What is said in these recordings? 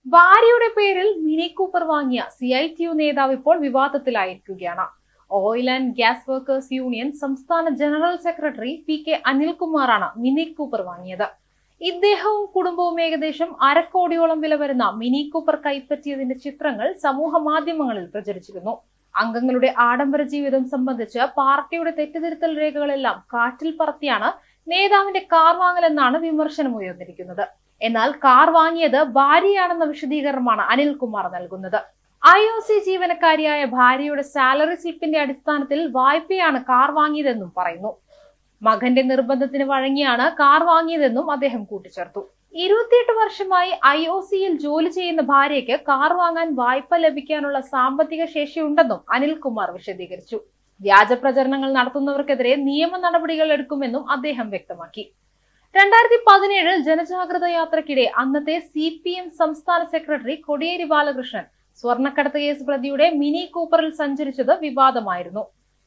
ഭാര്യയുടെ പേരിൽ Mini Cooper വാങ്ങിയ സി ഐ ടി യു നേതാവ് ഇപ്പോൾ വിവാദത്തിലായിരിക്കുകയാണ് oil and gas workers union സംസ്ഥാന ജനറൽ സെക്രട്ടറി പി കെ അനിൽകുമാറാണ് മിനി കൂപ്പർ വാങ്ങിയത് ഇദ്ദേഹവും കുടുംബവും ഏകദേശം അരക്കോടിയോളം വില വരുന്ന മിനി കൂപ്പർ കൈപ്പറ്റിയതിന്റെ ചിത്രങ്ങൾ സമൂഹ മാധ്യമങ്ങളിൽ പ്രചരിച്ചിരുന്നു അംഗങ്ങളുടെ ആഡംബര ജീവിതം സംബന്ധിച്ച് പാർട്ടിയുടെ തെറ്റുതിരുത്തൽ രേഖകളെല്ലാം കാറ്റിൽ പറത്തിയാണ് നേതാവിന്റെ കാർ വാങ്ങലെന്നാണ് വിമർശനം ഉയർന്നിരിക്കുന്നത് എന്നാൽ കാർ വാങ്ങിയത് ഭാര്യയാണെന്ന വിശദീകരണമാണ് അനിൽകുമാർ നൽകുന്നത് ഐ ഒ സി ജീവനക്കാരിയായ ഭാര്യയുടെ സാലറി സ്ലിപ്പിന്റെ അടിസ്ഥാനത്തിൽ വായ്പയാണ് കാർ വാങ്ങിയതെന്നും പറയുന്നു മകന്റെ നിർബന്ധത്തിന് വഴങ്ങിയാണ് കാർ വാങ്ങിയതെന്നും അദ്ദേഹം കൂട്ടിച്ചേർത്തു ഇരുപത്തിയെട്ട് വർഷമായി ഐ ഒ സിയിൽ ജോലി ചെയ്യുന്ന ഭാര്യയ്ക്ക് കാർ വാങ്ങാൻ വായ്പ ലഭിക്കാനുള്ള സാമ്പത്തിക ശേഷിയുണ്ടെന്നും അനിൽകുമാർ വിശദീകരിച്ചു വ്യാജ പ്രചരണങ്ങൾ നടത്തുന്നവർക്കെതിരെ നിയമ നടപടികൾ എടുക്കുമെന്നും അദ്ദേഹം വ്യക്തമാക്കി രണ്ടായിരത്തി പതിനേഴിൽ ജനജാഗ്രത യാത്രക്കിടെ അന്നത്തെ സി പി എം സംസ്ഥാന സെക്രട്ടറി കൊടിയേരി ബാലകൃഷ്ണൻ സ്വർണ്ണക്കടത്ത് കേസ് പ്രതിയുടെ മിനി കൂപ്പറിൽ സഞ്ചരിച്ചത് വിവാദമായിരുന്നു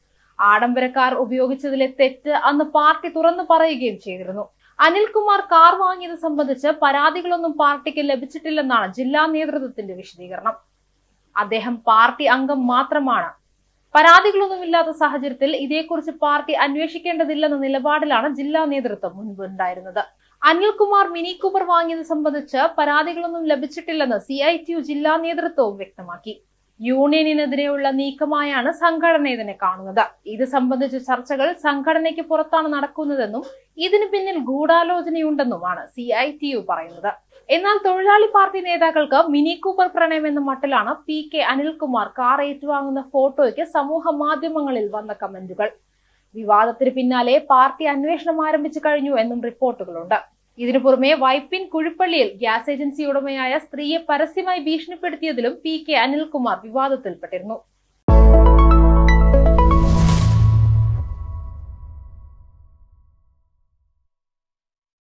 ആഡംബര കാർ ഉപയോഗിച്ചതിലെ തെറ്റ് അന്ന് പാർട്ടി തുറന്നു പറയുകയും ചെയ്തിരുന്നു അനിൽകുമാർ കാർ വാങ്ങിയത് സംബന്ധിച്ച് പരാതികളൊന്നും പാർട്ടിക്ക് ലഭിച്ചിട്ടില്ലെന്നാണ് ജില്ലാ നേതൃത്വത്തിന്റെ വിശദീകരണം അദ്ദേഹം പാർട്ടി അംഗം മാത്രമാണ് പരാതികളൊന്നുമില്ലാത്ത സാഹചര്യത്തിൽ ഇതേക്കുറിച്ച് പാർട്ടി അന്വേഷിക്കേണ്ടതില്ലെന്ന നിലപാടിലാണ് ജില്ലാ നേതൃത്വം മുൻപുണ്ടായിരുന്നത് അനിൽകുമാർ മിനി കൂപ്പർ വാങ്ങിയത് സംബന്ധിച്ച് പരാതികളൊന്നും ലഭിച്ചിട്ടില്ലെന്ന് സി ഐ ടി യു ജില്ലാ നേതൃത്വവും വ്യക്തമാക്കി യൂണിയനിനെതിരെയുള്ള നീക്കമായാണ് സംഘടന ഇതിനെ കാണുന്നത് ഇത് സംബന്ധിച്ച ചർച്ചകൾ സംഘടനയ്ക്ക് പുറത്താണ് നടക്കുന്നതെന്നും ഇതിന് പിന്നിൽ ഗൂഢാലോചനയുണ്ടെന്നുമാണ് സി ഐ ടി യു പറയുന്നത് എന്നാൽ തൊഴിലാളി പാർട്ടി നേതാക്കൾക്ക് മിനി കൂപ്പർ പ്രണയം എന്ന മട്ടിലാണ് പി കെ അനിൽകുമാർ കാർ ഏറ്റുവാങ്ങുന്ന ഫോട്ടോയ്ക്ക് സമൂഹ മാധ്യമങ്ങളിൽ വന്ന കമന്റുകൾ വിവാദത്തിന് പിന്നാലെ പാർട്ടി അന്വേഷണം ആരംഭിച്ചു കഴിഞ്ഞു എന്നും റിപ്പോർട്ടുകളുണ്ട് ഇതിനു പുറമെ വൈപ്പിൻ കുഴിപ്പള്ളിയിൽ ഗ്യാസ് ഏജൻസി ഉടമയായ സ്ത്രീയെ പരസ്യമായി ഭീഷണിപ്പെടുത്തിയതിലും പി കെ അനിൽകുമാർ വിവാദത്തിൽപ്പെട്ടിരുന്നു